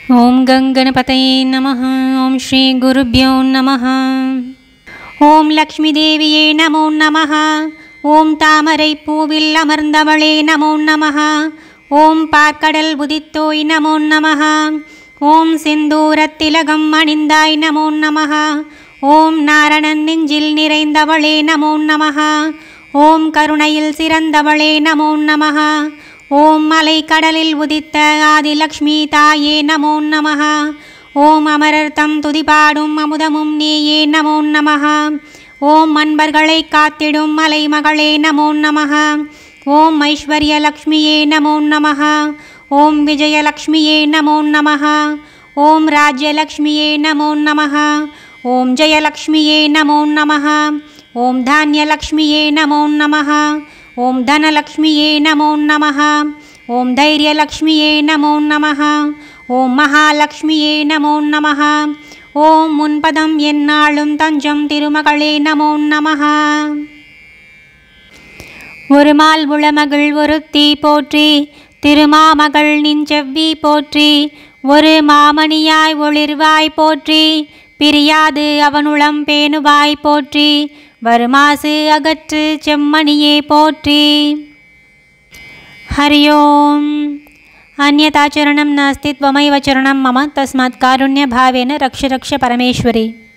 ॐ गङ्गणपतये नमः ॐ श्रीगुरुभ्यो नमः ஓம் லக்ஷ்மி தேவியே நமோ நமः ஓம் தாமரை பூவில் அமர்ந்தவளே நமோ நமः ஓம் பார்க்கடல் உதித்தோய் நமோ நமः ஓம் செந்தூரத்திலகம் அணிந்தாய் நமோ நமः ஓம் நாரணன் நெஞ்சில் நிறைந்தவளே நமோ நமः ஓம் கருணையில் சிறந்தவளே நமோ நமः ஓம் மலை கடலில் உதித்த ஆதிலக்ஷ்மி தாயே நமோ நமः ஓம் அமரர் தம் துதிபாடும் அமுதமும் நீயே நமோ நமः ஓம் அன்பர்களை காத்திடும் மலை மகளே நமோ நமः ஓம் ஐஸ்வர்யலக்ஷ்மியே நமோ நமः ஓம் விஜயலக்ஷ்மியே நமோ நமः ஓம் ராஜ்யலக்ஷ்மியே நமோ நமः ஓம் ஜெயலக்ஷ்மியே நமோ நமः ஓம் தானியலக்ஷ்மியே நமோ நமः ஓம் தனலக்ஷ்மியே நமோ நமः ஓம் தைரியலக்ஷ்மியே நமோ நமः ஓம் மகாலட்சுமியே நமோ நமः ஓம் முன்பதம் எந்நாளும் தஞ்சம் திருமகளே நமோ நமः ஒரு மால் உளமகள் ஒருத்தி போற்றி திருமாமகள் நின் செவ்வி போற்றி ஒரு மாமணியாய் ஒளிர்வாய் போற்றி பிரியாது அவனுளம் பேணுவாய் போற்றி வருமாசு அகற்று செம்மணியே போற்றி हरि ओम् अन्यथा चरणं नास्ति त्वमैव चरणं मम तस्मात् कारुण्यभावेन रक्ष रक्ष परमेश्वरी